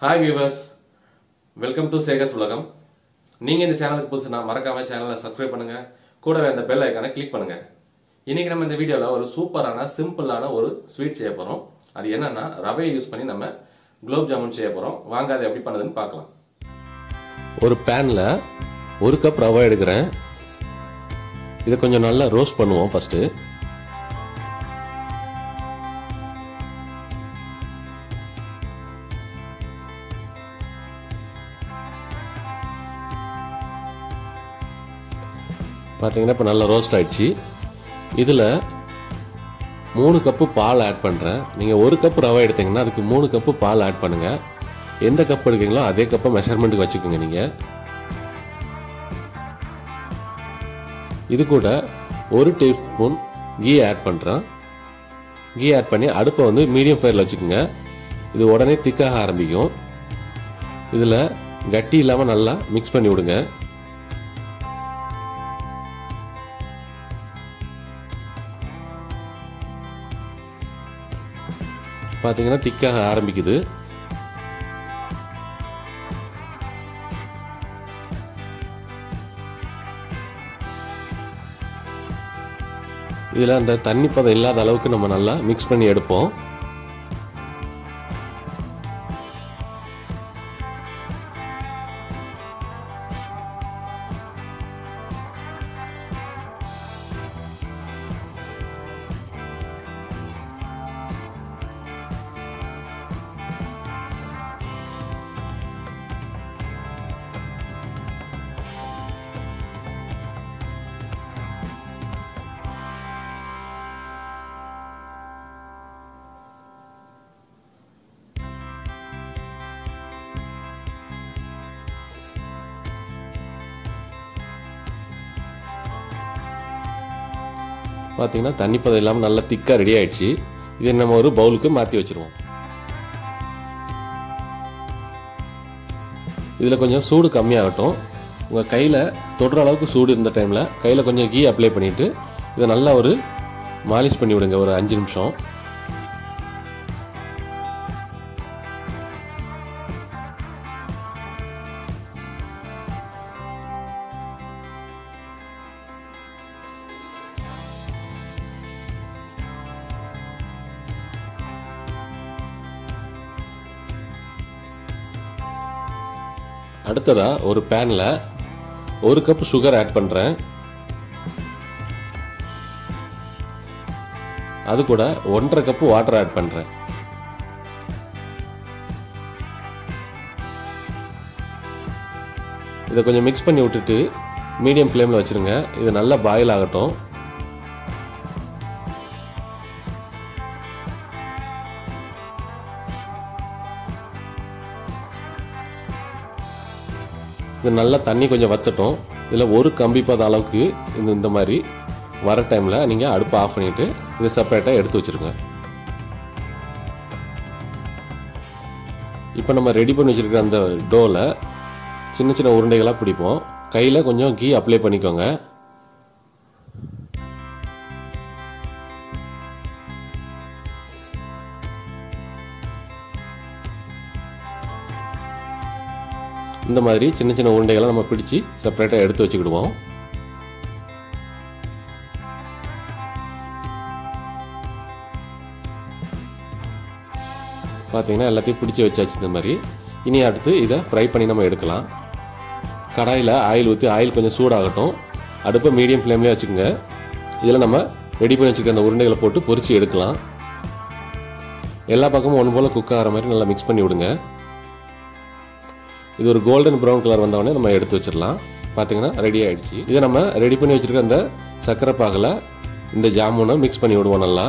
hi viewers welcome to சேகஸ் உலகம் நீங்கள் இந்த சேனலுக்கு புதுசுனா மறக்காம சேனலை சப்ஸ்கிரைப் பண்ணுங்க கூடவே அந்த பெல் ஐக்கானை கிளிக் பண்ணுங்க இன்னைக்கு நம்ம இந்த வீடியோவில் ஒரு சூப்பரான சிம்பிளான ஒரு ஸ்வீட் செய்ய போகிறோம் அது என்னன்னா ரவையை யூஸ் பண்ணி நம்ம குலோப் ஜாமுன் செய்ய போகிறோம் வாங்க அதை எப்படி பண்ணுதுன்னு பார்க்கலாம் ஒரு பேனில் ஒரு கப் ரவை எடுக்கிறேன் இதை கொஞ்சம் நல்லா ரோஸ்ட் பண்ணுவோம் ஃபஸ்ட்டு பார்த்தீங்கன்னா இப்போ நல்லா ரோஸ்ட் ஆயிடுச்சு இதில் மூணு கப்பு பால் ஆட் பண்ணுறேன் நீங்கள் ஒரு கப் ரவை எடுத்தீங்கன்னா அதுக்கு மூணு கப்பு பால் ஆட் பண்ணுங்கள் எந்த கப் எடுக்கீங்களோ அதே கப்பை மெஷர்மெண்ட்டுக்கு வச்சுக்கோங்க நீங்கள் இது கூட ஒரு டீஸ்பூன் கீ ஆட் பண்ணுறேன் கீ ஆட் பண்ணி அடுப்பை வந்து மீடியம் ஃபயரில் வச்சுக்கோங்க இது உடனே திக்காக ஆரம்பிக்கும் இதில் கட்டி இல்லாமல் நல்லா மிக்ஸ் பண்ணி விடுங்க பார்த்தீங்கன்னா திக்காக ஆரம்பிக்குது இதில் அந்த தண்ணி பதம் இல்லாத அளவுக்கு நம்ம நல்லா மிக்ஸ் பண்ணி எடுப்போம் பார்த்தீங்கன்னா தண்ணி பதம் இல்லாமல் நல்லா திக்காக ரெடி ஆயிடுச்சு இதை நம்ம ஒரு பவுலுக்கு மாற்றி வச்சிருவோம் இதில் கொஞ்சம் சூடு கம்மியாகட்டும் உங்கள் கையில் தொடுற அளவுக்கு சூடு இருந்த டைமில் கையில் கொஞ்சம் கீ அப்ளை பண்ணிவிட்டு இதை நல்லா ஒரு மாலிஷ் பண்ணி விடுங்க ஒரு அஞ்சு நிமிஷம் அடுத்ததா ஒரு பேனில் ஒரு கப் சுகர் ஆட் பண்ணுறேன் அது கூட ஒன்றரை கப்பு வாட்டர் ஆட் பண்ணுறேன் இதை கொஞ்சம் மிக்ஸ் பண்ணி விட்டுட்டு மீடியம் ஃப்ளேமில் வச்சுருங்க இது நல்லா பாயில் ஆகட்டும் இது நல்லா தண்ணி கொஞ்சம் வத்தட்டும் இதில் ஒரு கம்பி பத அளவுக்கு இந்த இந்த மாதிரி வர டைமில் நீங்கள் அடுப்பை ஆஃப் பண்ணிவிட்டு இதை செப்பரேட்டாக எடுத்து வச்சுருங்க இப்போ நம்ம ரெடி பண்ணி வச்சுருக்கிற அந்த டோவில் சின்ன சின்ன உருண்டைகளாக பிடிப்போம் கையில் கொஞ்சம் கீ அப்ளை பண்ணிக்கோங்க இந்த மாதிரி சின்ன சின்ன உருண்டைகளை நம்ம பிடிச்சி செப்பரேட்டாக எடுத்து வச்சுக்கிடுவோம் பார்த்தீங்கன்னா எல்லாத்தையும் பிடிச்சி வச்சாச்சு இந்த மாதிரி இனி அடுத்து இதை ஃப்ரை பண்ணி நம்ம எடுக்கலாம் கடாயில் ஆயில் ஊற்றி ஆயில் கொஞ்சம் சூடாகட்டும் அடுப்பை மீடியம் ஃப்ளேம்லேயே வச்சுக்கோங்க இதில் நம்ம ரெடி பண்ணி வச்சுருக்க அந்த உருண்டைகளை போட்டு பொரிச்சு எடுக்கலாம் எல்லா பக்கமும் ஒன்று போல் குக் ஆகிற மாதிரி நல்லா மிக்ஸ் பண்ணி விடுங்க இது ஒரு கோல்டன் ப்ரௌன் கலர் வந்தவொடனே நம்ம எடுத்து வச்சிடலாம் பார்த்தீங்கன்னா ரெடி ஆயிடுச்சு இதை நம்ம ரெடி பண்ணி வச்சிருக்க அந்த சக்கரை பாகில் இந்த ஜாமுனை மிக்ஸ் பண்ணி விடுவோம் நல்லா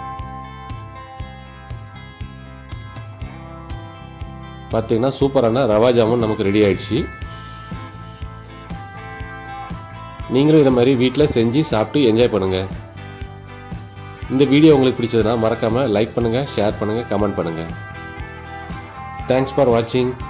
பார்த்தீங்கன்னா சூப்பரான ரவா ஜாமுன் நமக்கு ரெடி ஆயிடுச்சு நீங்களும் இதை மாதிரி வீட்டில் செஞ்சு சாப்பிட்டு என்ஜாய் பண்ணுங்கள் இந்த வீடியோ உங்களுக்கு பிடிச்சதுன்னா மறக்காமல் லைக் பண்ணுங்கள் ஷேர் பண்ணுங்கள் கமெண்ட் பண்ணுங்கள் தேங்க்ஸ் ஃபார் வாட்சிங்